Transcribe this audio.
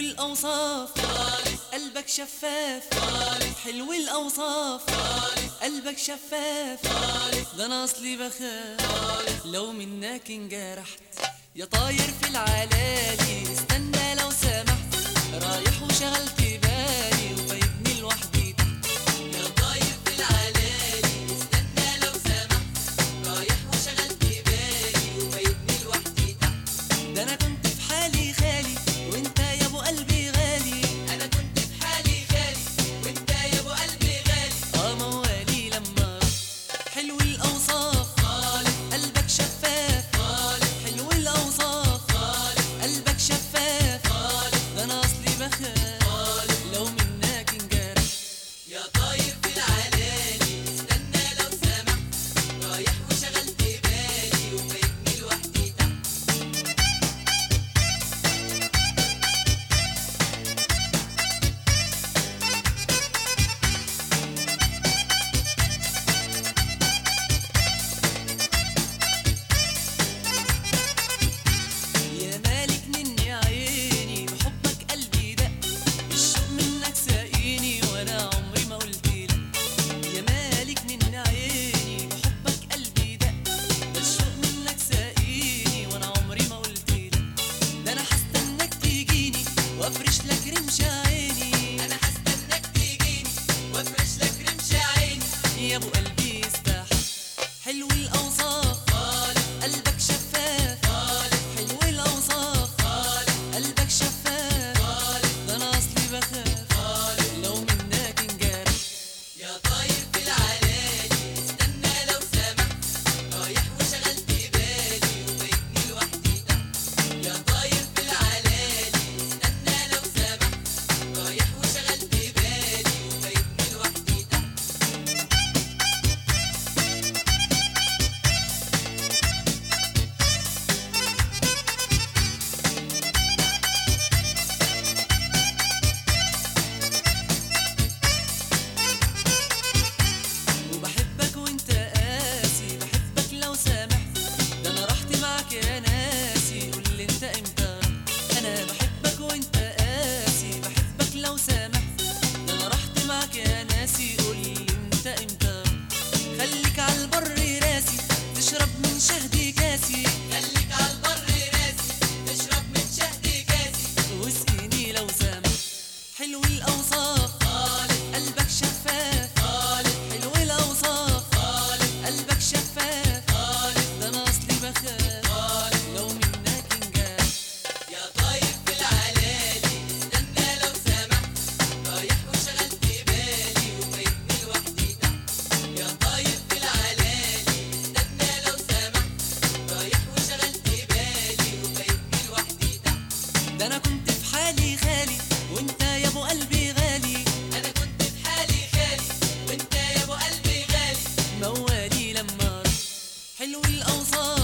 الأوصاف قلبك شفاف حلو الأوصاف قلبك شفاف ده أنا أصلي بخاف لو منك انجرحت يا طاير في العلالي استنى لو سمحت رايح وشغلت بالي وفايتني لوحدي يا طاير في العلالي استنى لو سمحت رايح وشغلت بالي وفايتني لوحدي ده انا كنت في حالي خالي وانت يا ابو قلبي غالي انا كنت في حالي خالي وانت يا ابو قلبي غالي اه موالي لما رحت. حلو الاوصاف خالد قلبك شفاف خالد حلو الاوصاف خالد قلبك شفاف خالد ده انا اصلي بخاف خالد لو منك انجرح يا طاير في العلالي استنى لو سمحت رايح وشغلت بالي وفايتني لوحدي تحت يا مالك مني عيني بحبك قلبي دق الشوق منك ساقيني وانا عمري ما قلت لك يا مالك مني عيني بحبك قلبي دق الشوق منك ساقيني وانا عمري ما قلت لك ده انا هستناك تيجيني وافرش لك رمش عيني انا هستناك تيجيني وافرش لك رمش عيني يا ابو قلبي استح حلو الاوصاف خالد قلبك شفاف خالد حلو الاوصاف خالد قلبك شفاف خالد ده انا اصلي بخاف خالد لو منك انجرح يا طاير في العلالي استنى لو سمحت رايح وشغلت بالي وفايتني لوحدي تحت يا طاير في العلالي استنى لو سمحت رايح وشغلت بالي وفايتني لوحدي تحت وبحبك وانت قاسي بحبك لو سامحت ده انا رحت معاك يا ناسي قول لي انت امتى انا بحبك وانت قاسي بحبك لو سامحت ده انا رحت معاك يا ناسي قول لي انت امتى خليك على البر راسي تشرب من شهدي كاسي خليك على البر راسي تشرب من شهدي كاسي واسقيني لو سامحت حلو الاوصاف خالد قلبك شفاف خالد حلو الاوصاف خالد قلبك شفاف خالد ده انا اصلي بخاف خالد لو منك انجاز يا طاير في العلالي استنى لو سمحت رايح وشغلت بالي وفايتني لوحدي تحت يا طاير في العلالي استنى لو سمحت رايح وشغلت بالي وفايتني لوحدي تحت ده انا كنت في حالي خالي وانت يا ابو قلبي غالي انا كنت في حالي خالي وانت يا ابو قلبي غالي موالي لما رحت حلو الاوصاف